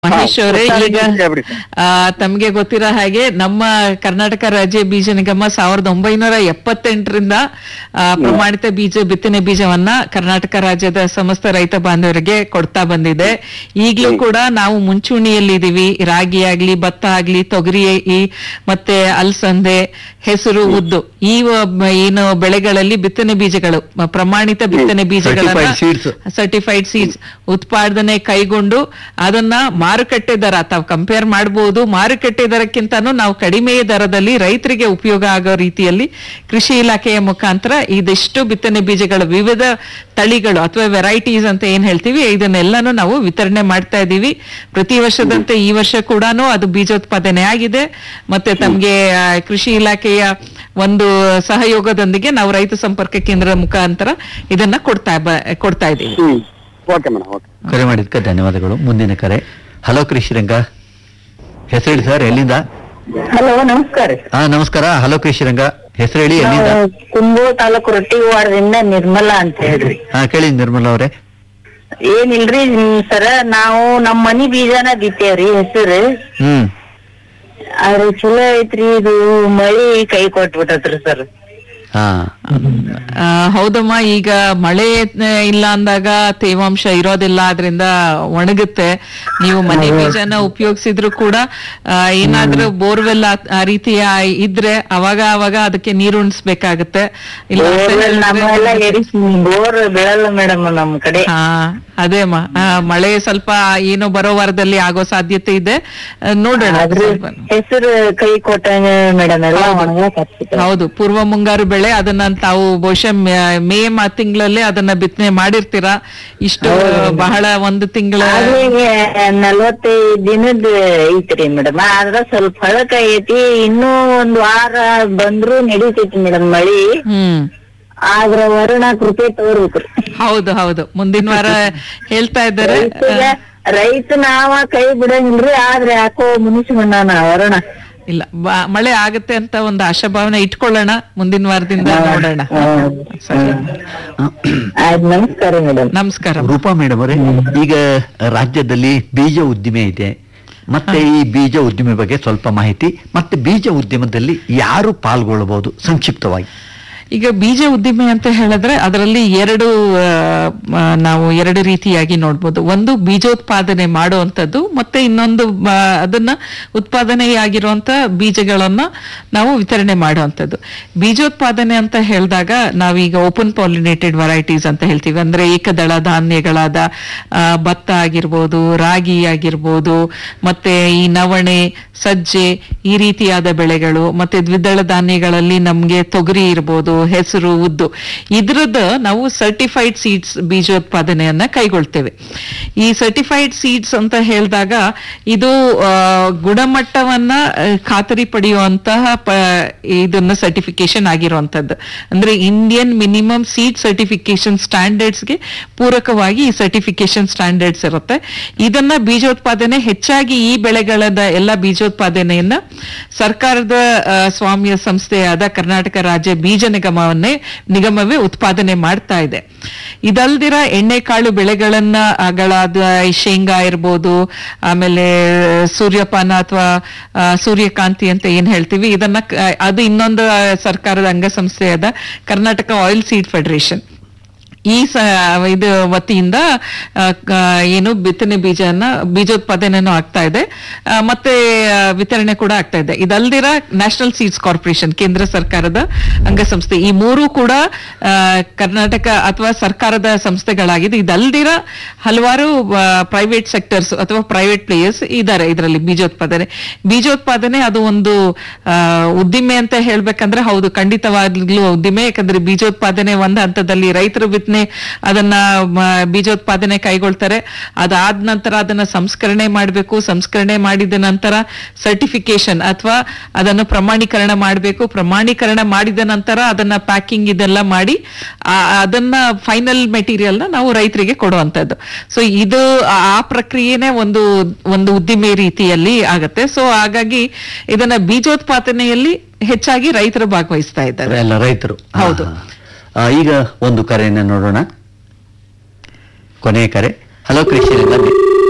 ಮಹೇಶ್ ಅವರೇ ಗೊತ್ತಾಗಿದೆ ಈಗ ಅಂತ ಹೇಳ್ಬಿಡಿ ಸರ್. ಆ, ತಮ್ಗೆ ಗೊತ್ತಿರೋ ಹಾಗೆ ನಮ್ಮ ಕರ್ನಾಟಕ ರಾಜ್ಯ ಬೀಜ ನಿಗಮ ಸಾವಿರದ ಒಂಬೈನೂರ ಎಪ್ಪತ್ತೆಂಟರಿಂದ ಆ, ಪ್ರಮಾಣಿತ ಬೀಜ ಬಿತ್ತನೆ ಬೀಜವನ್ನ ಕರ್ನಾಟಕ ರಾಜ್ಯದ ಸಮಸ್ತ ರೈತ ಬಾಂಧವರಿಗೆ ಕೊಡ್ತಾ ಬಂದಿದೆ ಈಗ್ಲೂ ಕೂಡ ನಾವು ಮುಂಚೂಣಿಯಲ್ಲಿದ್ದೀವಿ ರಾಗಿ ಆಗ್ಲಿ ಭತ್ತ ಆಗ್ಲಿ ತೊಗರಿ ಈ ಮತ್ತೆ ಅಲಸಂದೆ ಹೆಸರು ಉದ್ದು ಈ ವ- ಏನು ಬೆಳೆಗಳಲ್ಲಿ ಬಿತ್ತನೆ ಬೀಜಗಳು ಮ- ಪ್ರಮಾಣಿತ ಬಿತ್ತನೆ ಬೀಜಗಳನ್ನ Certified seeds. ಸರ್ಟಿಫೈಡ್ ಸೀಡ್ಸ್ ಉತ್ಪಾದನೆ ಕೈಗೊಂಡು ಅದನ್ನ ಮಾರುಕಟ್ಟೆ ದರ ತಾವು ಕಂಪೇರ್ ಮಾಡಬಹುದು ಮಾರುಕಟ್ಟೆ ದರಕ್ಕಿಂತನೂ ನಾವು ಕಡಿಮೆ ದರದಲ್ಲಿ ರೈತರಿಗೆ ಉಪಯೋಗ ಆಗೋ ರೀತಿಯಲ್ಲಿ ಕೃಷಿ ಇಲಾಖೆಯ ಮುಖಾಂತರ ಇದಿಷ್ಟು ಬಿತ್ತನೆ ಬೀಜಗಳ ವಿವಿಧ ತಳಿಗಳು ಅಥವಾ ವೆರೈಟೀಸ್ ಅಂತ ಏನ್ ಹೇಳ್ತೀವಿ ಇದನ್ನೆಲ್ಲಾನು ನಾವು ವಿತರಣೆ ಮಾಡ್ತಾ ಇದ್ದೀವಿ ಪ್ರತಿ ವರ್ಷದಂತೆ ಈ ವರ್ಷ ಕೂಡ ಅದು ಬೀಜೋತ್ಪಾದನೆ ಆಗಿದೆ ಮತ್ತೆ ತಮ್ಗೆ ಆ, ಕೃಷಿ ಇಲಾಖೆಯ ಒಂದು ಸಹಯೋಗದೊಂದಿಗೆ ನಾವು ರೈತ ಸಂಪರ್ಕ ಕೇಂದ್ರದ ಮುಖಾಂತರ ಇದನ್ನ ಕೊಡ್ತಾ ಬ- ಕೊಡ್ತಾ ಇದ್ದೀವಿ ಹ್ಮ್ ಓಕೆ ಮೇಡಮ್ ಓಕೆ ಕರೆ ಮಾಡಿದ್ಕೆ ಧನ್ಯವಾದಗಳು ಮುಂದಿನ ಕರೆ ಹಲೋ ಕೃಷಿರಂಗ ಹೆಸರೇಳಿ ಸರ್ ಎಲ್ಲಿಂದ ಹಲೋ ನಮಸ್ಕಾರ ಹಾ ನಮಸ್ಕಾರ ಹಲೋ ಕೃಷಿರಂಗ ಹೆಸರೇಳಿ ಎಲ್ಲಿಂದ ನಾವು ಕುಂದೂರು ತಾಲೂಕು ರೊಟ್ಟಿವಾಡದಿಂದ ನಿರ್ಮಲಾ ಅಂತ ಹೇಳ್ರಿ ಹಾ ಕೇಳಿ ನಿರ್ಮಲ ಅವರೇ ಏನಿಲ್ರಿ ಸರ ನಾವು ನಮ್ ಮನಿ ಬೀಜನ ಬಿತ್ತೇವ್ರಿ ಹೆಸರು ಹ್ಮ್ ಆದ್ರೆ ಚಲೋ ಐತ್ರಿ ಇದು ಮಳಿ ಕೈ ಕೊಟ್ಬಿಟ್ಟತ್ರಿ ಸರ್ ಹಾ ಆ, ಹೌದಮ್ಮ ಈಗ ಮಳೆ ಆ, ಇಲ್ಲ ಅಂದಾಗ ತೇವಾಂಶ ಇರೋದಿಲ್ಲ ಅದರಿಂದ ಒಣಗುತ್ತೆ ನೀವು ಮನೆ ಬೀಜನ ಉಪಯೋಗಿಸಿದ್ರು ಕೂಡ ಆ, ಏನಾದ್ರೂ ಬೋರ್ವೆಲ್ ಆ- ಆ ರೀತಿಯ ಇದ್ರೆ ಅವಾಗ ಅವಾಗ ಅದಕ್ಕೆ ನೀರು ಉಣಿಸ್ಬೇಕಾಗತ್ತೆ ಇಲ್ಲ ಅಂತ ಬೋರ್ವೆಲ್ ನಮ್ಮೆಲ್ಲ ಹೇಳಿದ್ರೆ- ಎರಿ ಬೋರ್ ಬೀಳಲ್ಲ ಮೇಡಮ್ ನಮ್ ಕಡೆ ಹಾ ಅದೇ ಅಮ್ಮ ಆ, ಮಳೆ ಸ್ವಲ್ಪ ಏನೋ ಬರೋ ವಾರದಲ್ಲಿ ಆಗೋ ಸಾಧ್ಯತೆ ಇದೆ ಆ, ನೋಡೋಣ ಆದ್ರೆ ಸ್ವಲ್ಪ. ಹೆಸರು ಕೈ ಕೊಟ್ಟಂಗ ಮೇಡಮ್ ಎಲ್ಲ ಹೌದು. ಒಣಗಾಕತ್ತಿತ್ತು ಹೌದು ಪೂರ್ವ ಮುಂಗಾರು ಬೆಳೆ ಅದನ್ನ ತಾವು ಬಹುಶಃ ಮೇ- ಮೇ ಮ ತಿಂಗಳಲ್ಲಿ ಅದನ್ನ ಬಿತ್ತನೆ ಮಾಡಿರ್ತೀರಾ ಇಷ್ಟು ಬಹಳ ಒಂದು ತಿಂಗಳ ಆಗ್ಲೇ ನಲ್ವತ್ತೈದು ದಿನದ ಐತ್ರಿ ಮೇಡಮ್ ಆದ್ರ ಸ್ವಲ್ಪ ಹಳಕ ಐತಿ ಇನ್ನೂ ಒಂದ್ ವಾರ ಬಂದ್ರು ನಡೀತೈತಿ ಮೇಡಮ್ ಮಳಿ ಹ್ಮ್ ಆದ್ರ ವರುಣ ಕೃಪೆ ತೋರ್ಬೇಕ್ರಿ ಹೌದು ಹೌದು ಮುಂದಿನ ವಾರ ಹೇಳ್ತಾ ಇದ್ದಾರೆ ರೈತಗ ರೈತ ನಾವ ಕೈ ಬಿಡಂಗಿಲ್ರಿ ಆದ್ರೆ ಯಾಕೋ ಮುನಿಸ್ಕೊಂಡಾನ ವರುಣ ಇಲ್ಲ ಬ- ಮಳೆ ಆಗತ್ತೆ ಅಂತ ಒಂದು ಆಶಾಭಾವನೆ ಇಟ್ಕೊಳ್ಳೋಣ ಮುಂದಿನ ವಾರದಿಂದ ನೋಡೋಣ ಸರಿ ಆಯ್ತು ನಮಸ್ಕಾರ ಮೇಡಮ್ ನಮಸ್ಕಾರ ರೂಪಾ ಮೇಡಮ್ ಅವರೇ ಈಗ ರಾಜ್ಯದಲ್ಲಿ ಬೀಜ ಉದ್ದಿಮೆ ಇದೆ ಮತ್ತೆ ಈ ಬೀಜ ಉದ್ದಿಮೆ ಬಗ್ಗೆ ಸ್ವಲ್ಪ ಮಾಹಿತಿ ಮತ್ತೆ ಬೀಜ ಉದ್ಯಮದಲ್ಲಿ ಯಾರು ಪಾಲ್ಗೊಳ್ಳಬಹುದು ಸಂಕ್ಷಿಪ್ತವಾಗಿ ಈಗ ಬೀಜ ಉದ್ದಿಮೆ ಅಂತ ಹೇಳಿದ್ರೆ ಅದರಲ್ಲಿ ಎರಡು ಆ, ಆ, ನಾವು ಎರಡು ರೀತಿಯಾಗಿ ನೋಡ್ಬೋದು ಒಂದು ಬೀಜೋತ್ಪಾದನೆ ಮಾಡುವಂಥದ್ದು ಮತ್ತೆ ಇನ್ನೊಂದು ಆ, ಅದನ್ನ ಉತ್ಪಾದನೆಯಾಗಿರುವಂತ ಬೀಜಗಳನ್ನ ನಾವು ವಿತರಣೆ ಮಾಡುವಂಥದ್ದು ಬೀಜೋತ್ಪಾದನೆ ಅಂತ ಹೇಳಿದಾಗ ನಾವೀಗ ಓಪನ್ ಪಾಲಿನೇಟೆಡ್ ವೆರೈಟೀಸ್ ಅಂತ ಹೇಳ್ತೀವಿ ಅಂದ್ರೆ ಏಕದಳ ಧಾನ್ಯಗಳಾದ ಆ, ಭತ್ತ ಆಗಿರ್ಬೋದು ರಾಗಿ ಆಗಿರ್ಬೋದು ಮತ್ತೆ ಈ ನವಣೆ ಸಜ್ಜೆ ಈ ರೀತಿಯಾದ ಬೆಳೆಗಳು ಮತ್ತೆ ದ್ವಿದಳ ಧಾನ್ಯಗಳಲ್ಲಿ ನಮ್ಗೆ ತೊಗರಿ ಇರ್ಬೋದು ಹೆಸರು ಉದ್ದು ಇದ್ರದ್ದು ನಾವು ಸರ್ಟಿಫೈಡ್ ಸೀಡ್ಸ್ ಬೀಜೋತ್ಪಾದನೆಯನ್ನ ಕೈಗೊಳ್ತೇವೆ ಈ ಸರ್ಟಿಫೈಡ್ ಸೀಡ್ಸ್ ಅಂತ ಹೇಳಿದಾಗ ಇದು ಆ, ಗುಣಮಟ್ಟವನ್ನ ಆ, ಖಾತರಿ ಪಡೆಯುವಂತಹ ಪ- ಇದನ್ನ ಸರ್ಟಿಫಿಕೇಶನ್ ಆಗಿರುವಂತದ್ದು ಅಂದ್ರೆ ಇಂಡಿಯನ್ ಮಿನಿಮಮ್ ಸೀಡ್ ಸರ್ಟಿಫಿಕೇಶನ್ ಸ್ಟ್ಯಾಂಡರ್ಡ್ಸ್ಗೆ ಪೂರಕವಾಗಿ ಈ ಸರ್ಟಿಫಿಕೇಶನ್ ಸ್ಟ್ಯಾಂಡರ್ಡ್ಸ್ ಇರುತ್ತೆ ಇದನ್ನ ಬೀಜೋತ್ಪಾದನೆ ಹೆಚ್ಚಾಗಿ ಈ ಬೆಳೆಗಳದ ಎಲ್ಲ ಬೀಜೋತ್ಪಾದನೆಯನ್ನ ಸರ್ಕಾರದ ಆ, ಸ್ವಾಮ್ಯ ಸಂಸ್ಥೆಯಾದ ಕರ್ನಾಟಕ ರಾಜ್ಯ ಬೀಜ ನಿಗಮವನ್ನೇ ನಿಗಮವೇ ಉತ್ಪಾದನೆ ಮಾಡ್ತಾ ಇದೆ ಇದಲ್ದಿರ ಎಣ್ಣೆಕಾಳು ಬೆಳೆಗಳನ್ನ ಗಳಾದ ಈ ಶೇಂಗಾ ಇರ್ಬೋದು ಆಮೇಲೆ ಸೂರ್ಯಪಾನ ಅಥವಾ ಸೂರ್ಯಕಾಂತಿ ಅಂತ ಏನ್ ಹೇಳ್ತೀವಿ ಇದನ್ನ ಕ- ಅದು ಇನ್ನೊಂದು ಆ, ಸರ್ಕಾರದ ಅಂಗಸಂಸ್ಥೆಯಾದ ಕರ್ನಾಟಕ ಆಯಿಲ್ ಸೀಡ್ ಫೆಡರೇಷನ್ ಈ ಸ ಇದು ವತಿಯಿಂದ ಆ, ಕ- ಏನು ಬಿತ್ತನೆ ಬೀಜನ ಬೀಜೋತ್ಪಾದನೆನೂ ಆಗ್ತಾ ಇದೆ ಆ, ಮತ್ತೆ ಆ, ವಿತರಣೆ ಕೂಡ ಆಗ್ತಾ ಇದೆ ಇದಲ್ದಿರ ನ್ಯಾಷನಲ್ ಸೀಡ್ಸ್ ಕಾರ್ಪೊರೇಷನ್ ಕೇಂದ್ರ ಸರ್ಕಾರದ ಅಂಗಸಂಸ್ಥೆ ಈ ಮೂರು ಕೂಡ ಆ, ಕರ್ನಾಟಕ ಅಥವಾ ಸರ್ಕಾರದ ಸಂಸ್ಥೆಗಳಾಗಿದೆ ಇದಲ್ದಿರ ಹಲವಾರು ಪ್ರೈವೇಟ್ ಸೆಕ್ಟರ್ಸ್ ಅಥವಾ ಪ್ರೈವೇಟ್ ಪ್ಲೇಯರ್ಸ್ ಇದ್ದಾರೆ ಇದರಲ್ಲಿ ಬೀಜೋತ್ಪಾದನೆ ಬೀಜೋತ್ಪಾದನೆ ಅದು ಒಂದು ಆ, ಉದ್ದಿಮೆ ಅಂತ ಹೇಳ್ಬೇಕಂದ್ರೆ ಹೌದು ಖಂಡಿತವಾಗ್ಲೂ ಉದ್ದಿಮೆ ಯಾಕಂದ್ರೆ ಬೀಜೋತ್ಪಾದನೆ ಒಂದು ಹಂತದಲ್ಲಿ ರೈತರು ಬಿತ್ತನೆ ಅದನ್ನ ಮ, ಬೀಜೋತ್ಪಾದನೆ ಕೈಗೊಳ್ತಾರೆ ಅದಾದ ನಂತರ ಅದನ್ನ ಸಂಸ್ಕರಣೆ ಮಾಡಬೇಕು ಸಂಸ್ಕರಣೆ ಮಾಡಿದ ನಂತರ ಸರ್ಟಿಫಿಕೇಶನ್ ಅಥವಾ ಅದನ್ನು ಪ್ರಮಾಣೀಕರಣ ಮಾಡಬೇಕು ಪ್ರಮಾಣೀಕರಣ ಮಾಡಿದ ನಂತರ ಅದನ್ನ ಪ್ಯಾಕಿಂಗ್ ಇದೆಲ್ಲ ಮಾಡಿ ಆ- ಅದನ್ನ ಫೈನಲ್ ಮೆಟೀರಿಯಲ್ ನ ನಾವು ರೈತರಿಗೆ ಕೊಡುವಂತದ್ದು ಸೊ ಇದು ಆ- ಆ ಪ್ರಕ್ರಿಯೆನೇ ಒಂದು ಒಂದು ಉದ್ದಿಮೆ ರೀತಿಯಲ್ಲಿ ಆಗತ್ತೆ ಸೊ ಹಾಗಾಗಿ ಇದನ್ನ ಬೀಜೋತ್ಪಾದನೆಯಲ್ಲಿ ಹೆಚ್ಚಾಗಿ ರೈತರು ಭಾಗವಹಿಸ್ತಾ ಇದ್ದಾರೆ ಎಲ್ಲ ರೈತರು ಹೌದು. ಹಾ, ಹಾ. ಆ, ಈಗ ಒಂದು ಕರೆಯನ್ನ ನೋಡೋಣ ಕೊನೆಯ ಕರೆ ಹಲೋ ಕೃಷಿ